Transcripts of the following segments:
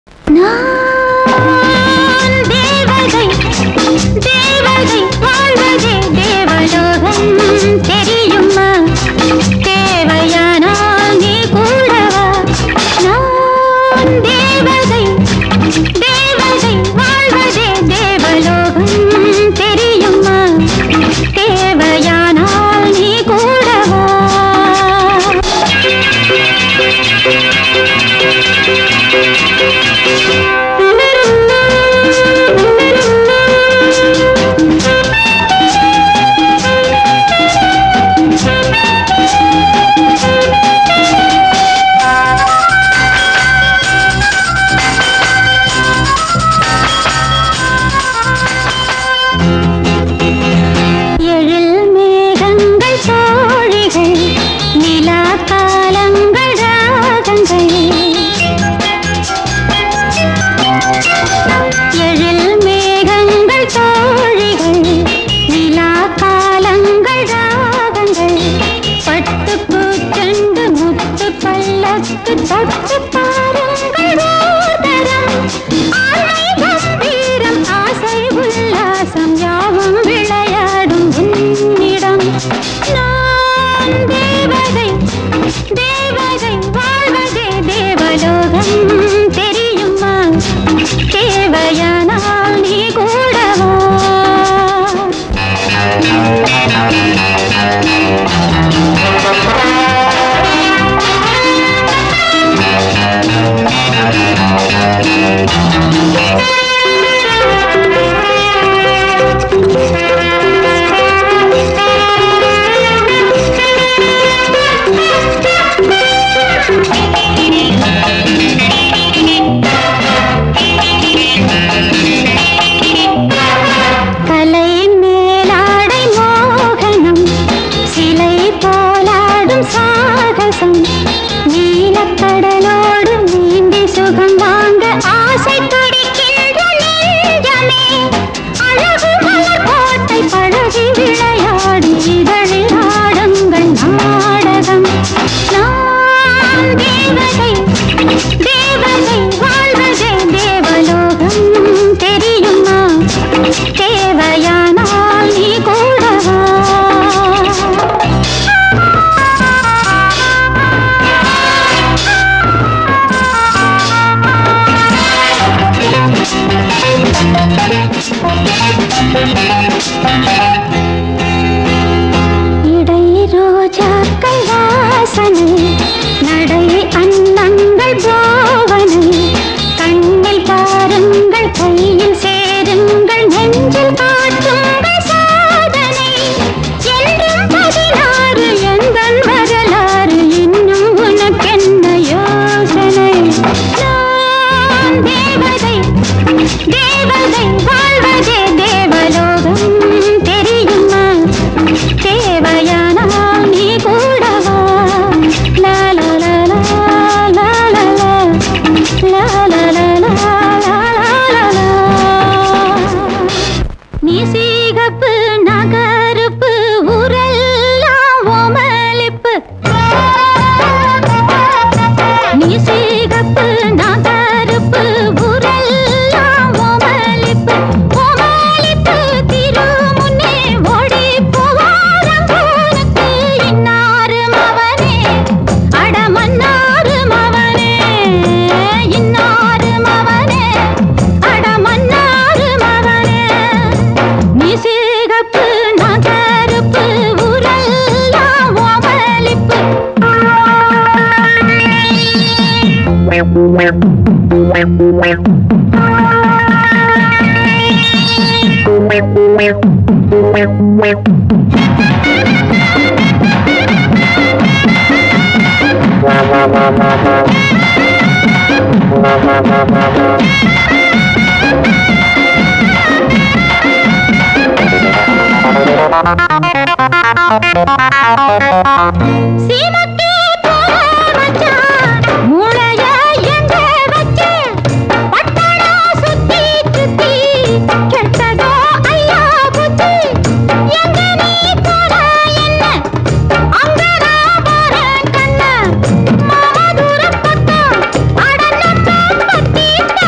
நான் தேவதை தேவதை வாழ்வதே தேவலோகம் தெரியுமா தேவையானால் நீ கூடவா நான் தேவதை தேவதை வாழ்வதே தேவலோகம் தெரியுமா தேவையானால் நீ கூடவா எழில் மேகங்கள் தோழிகள் நிலா காலங்கள் ராகங்கள் எழில் மேகங்கள் தோழிகள் நிலா காலங்கள் ராகங்கள் பட்டு பூச்செண்டு முத்து பல்லக்கு தொட்டு பாருங்கள் ஓர்தரம் ஆனை கம்பீரம் ஆசை உல்லாசம் யாவும் விளையாடும் உன்னிடம் நான் தேவதை தேவதை வாழ்வதே தேவலோகம் தெரியுமா தேவையானால் நீ கூடவா கலை மேலாடை மோகனம் சிலை போலாடும் சாகசம் நீலக்கடலோடு நீந்தி சுகம் வாங்க ஆசை துடிக்கின்ற நெஞ்சமே அழகு மலர் கோட்டை பழகி விளையாடி இதழில் ஆடுங்கள் நாடகம் நான் தேவதை தேவதை வாழ்வதே தேவலோகம் தெரியுமா தேவையானால் நீ கூடவா இடை ரோஜாக்கள் வாசனை நடை அன்னங்கள் பாவனை கண்ணில் பாருங்கள் கையில் சேருங்கள் நெஞ்சில் காட்டுங்கள் சாதனை என்றும் பதினாறு எந்தன் வரலாறு இன்னும் உனக்கென்ன யோசனை நான் தேவதை தேவதை வாழ்வதே தேவலோகம் தெரியுமா தேவையானால் நீ கூடவா லா லா லா லா லா லா லா லா லா லா லா லா லா நீ சீகப்பு நகருப்பு ஊரெல்லாம் ஓமலிப்பு நீ சீகப்பு நகருப்பு ஊரெல்லாம் ஓமலிப்பு ஓமலிப்பு திரு முன்னே ஓடி போவாரங்கோனுக்கு இன்னாரு மவனே அடமன்னாரு மவனே இன்னாரு மவனே அடமன்னாரு மவனே நீ சிகப்பு நான் கருப்பு ஊரெல்லாம் ஓமலிப்பு சீமக்கே போற மச்சான் மூளைய எங்க வச்ச பட்டணா சுத்தி சுத்தி கெட்டதோ ஐயா புத்தி எங்க நீ போற என்ன அங்க நான் போறேன் கண்ண மாமா தூரம் பக்கம் அடனத்தான் பத்தி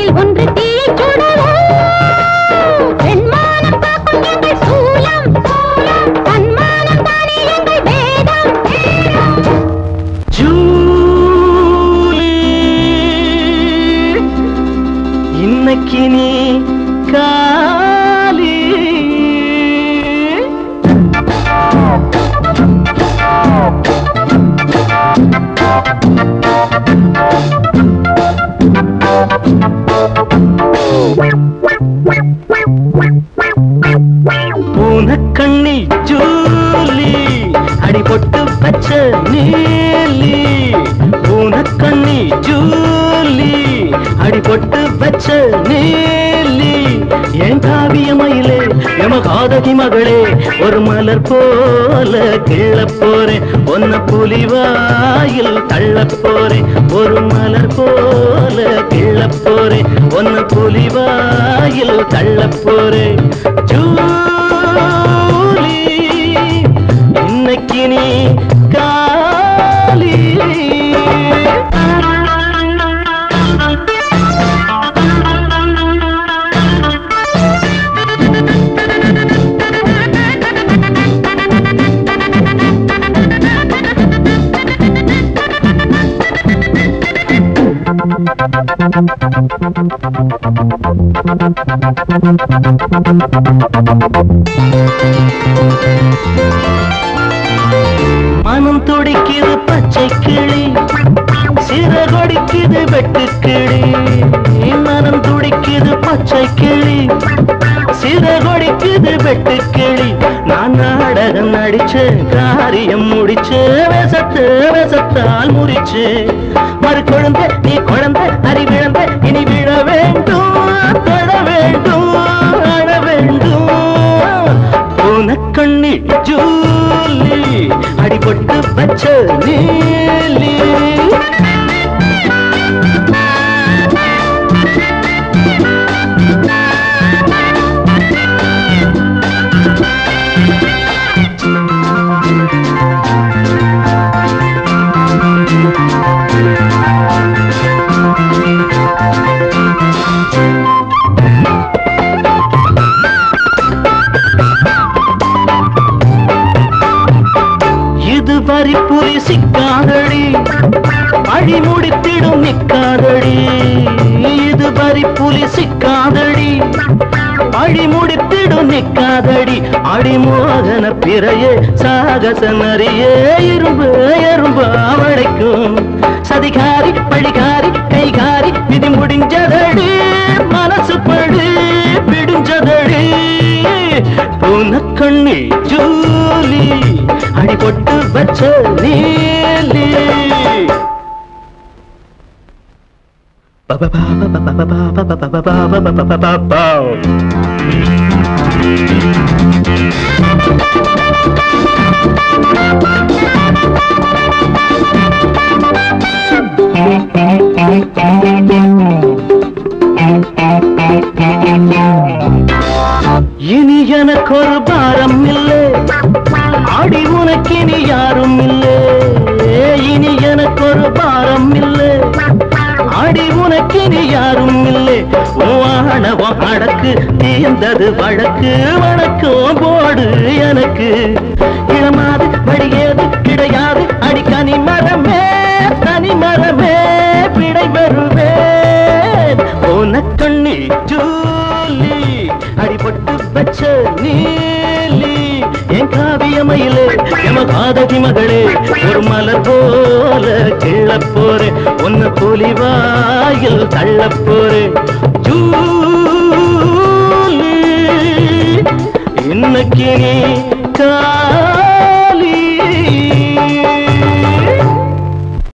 அதில் ஒன்று தீயை சுடவோ பெண்மானம் காக்கும் எங்கள் சூலம் தன்மானம் தானே எங்கள் வேதம் ஜூலி இன்னைக்கு நீ காலி பூனக்கண்ணி ஜூலி அடிபொட்டு பச்ச நீலி பூனக்கண்ணி ஜூலி அடிபொட்டு பச்ச நீலி என் காவிய மயிலே எம காதகி மகளே ஒரு மலர் போல கிள்ள போறேன் ஒன்ன புலிவாயில் தள்ள போறேன் ஒரு மலர் போல கிள்ள போறேன் ஒன்ன புலிவாயில் தள்ள போறேன் ஜூலி இன்னைக்கு நீ காலி மனம் துடிக்குது பச்சை கிளி சிறகொடிக்குது வெட்டு கிளி மனம் துடிக்குது பச்சை கிளி சிறகொடிக்குது வெட்டு கிளி நான் நாடகம் நடிச்சு காரியம் முடிச்சு விசத்து விசத்தால் முறிச்சு மறு குழந்தை நீ குழந்தை அறிவிழந்த இனி விழ வேண்டும் தொட வேண்டும் அழ வேண்டும் உனக்கண்ணி ஜூலி அடிபட்டு பச்ச நீலி இது வரி புரி சிக்காதடி அழி முடித்திடும் நிக்காதடி இது வரி புலி சிக்காதடி அழி முடித்திடும் நிக்காதடி அடிமோகன பிறையே சாகச நரியே இரும்பு எறும்பு அவளைக்கும் சதிகாரி பழிகாரி கைகாரி விதி முடிஞ்சதடி மனசு படி விடிஞ்சதடி பூனக்கண்ணி ஜூலி அடிபட்டு வச்ச நீலி இனி எனக்கு ஒரு பாரம் இல்லை அடி உனக்கு இனி யாரும் இல்லை இனி எனக்கு ஒரு பாரம் இல்லை அடி உனக்கு இனி யாரும் இல்லை ஆணவம் அடக்கு தீர்ந்தது வழக்கு வணக்கம் போடு எனக்கு இளமாது வழியேது கிடையாது அடி கனி மரமே தனி மரமே பிடை வருவேன் உனக்கண்ணி ஜூலி அடிபட்டு வச்ச நீலி என் காவியமையிலே எம காதகி மகளே ஒரு மலர் போல கிள்ள போறேன் உன்ன புலிவாயில் தள்ள போறேன் ஜூலி இன்னைக்கு நீ கா